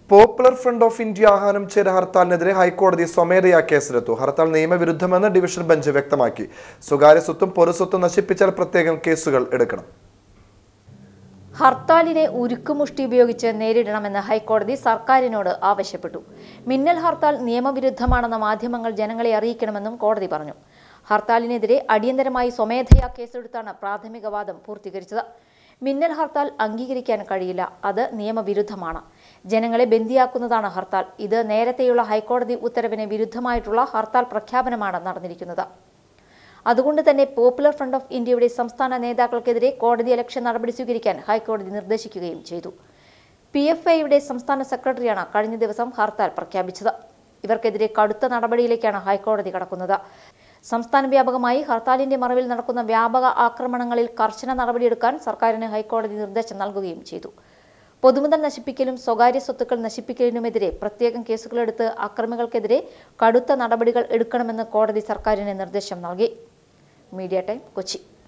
popular front of India ആഹ്വാനം ചെയ്ത ഹർത്താലിനെതിരെ ഹൈക്കോടതി സ്വമേധയാ കേസെടുത്തു ഹർത്താൽ നിയമവിരുദ്ധമെന്ന് ഡിവിഷൻ ബെഞ്ച് വ്യക്തമാക്കി സ്വകാര്യ സ്വത്തും പൊതുസ്വത്തും നശിപ്പിച്ചാൽ പ്രത്യേകം കേസുകൾ എടുക്കണം ഹർത്താലിനെ ഉരുക്കുമുഷ്ടി ഉപയോഗിച്ച് നേരിടണമെന്ന് ഹൈക്കോടതി സർക്കാരിനോട് ആവശ്യപ്പെട്ടു മിന്നൽ ഹർത്താൽ നിയമവിരുദ്ധമാണെന്ന മാധ്യമങ്ങൾ ജനങ്ങളെ അറിയിക്കണമെന്നും കോടതി പറഞ്ഞു ഹർത്താലിനെതിരെ അടിയന്തരമായി സ്വമേധയാ കേസെടുത്താണ് പ്രാഥമിക വാദം പൂർത്തീകരിച്ചത് മിന്നൽ ഹർത്താൽ അംഗീകരിക്കാൻ കഴിയില്ല അത് നിയമവിരുദ്ധമാണ് ജനങ്ങളെ ബന്ദിയാക്കുന്നതാണ് ഹർത്താൽ ഇത് നേരത്തെയുള്ള ഹൈക്കോടതി ഉത്തരവിന് വിരുദ്ധമായിട്ടുള്ള ഹർത്താൽ പ്രഖ്യാപനമാണ് നടന്നിരിക്കുന്നത് അതുകൊണ്ട് തന്നെ പോപ്പുലർ ഫ്രണ്ട് ഓഫ് ഇന്ത്യയുടെ സംസ്ഥാന നേതാക്കൾക്കെതിരെ കോടതി അലക്ഷ്യ നടപടി സ്വീകരിക്കാൻ ഹൈക്കോടതി നിർദ്ദേശിക്കുകയും ചെയ്തു പി എഫ് ഐയുടെ സംസ്ഥാന സെക്രട്ടറിയാണ് കഴിഞ്ഞ ദിവസം ഹർത്താൽ പ്രഖ്യാപിച്ചത് ഇവർക്കെതിരെ കടുത്ത നടപടിയിലേക്കാണ് ഹൈക്കോടതി കടക്കുന്നത് സംസ്ഥാന വ്യാപകമായി ഹർത്താലിന്റെ മറവിൽ നടക്കുന്ന വ്യാപക ആക്രമണങ്ങളിൽ കർശന നടപടിയെടുക്കാൻ സർക്കാരിന് ഹൈക്കോടതി നിർദ്ദേശം നൽകുകയും ചെയ്തു പൊതുമുതൽ നശിപ്പിക്കലും സ്വകാര്യ സ്വത്തുക്കൾ നശിപ്പിക്കലിനുമെതിരെ പ്രത്യേകം കേസുകളെടുത്ത് അക്രമികൾക്കെതിരെ കടുത്ത നടപടികൾ എടുക്കണമെന്ന് കോടതി സർക്കാരിന് നിർദ്ദേശം നൽകി മീഡിയ ടൈം കൊച്ചി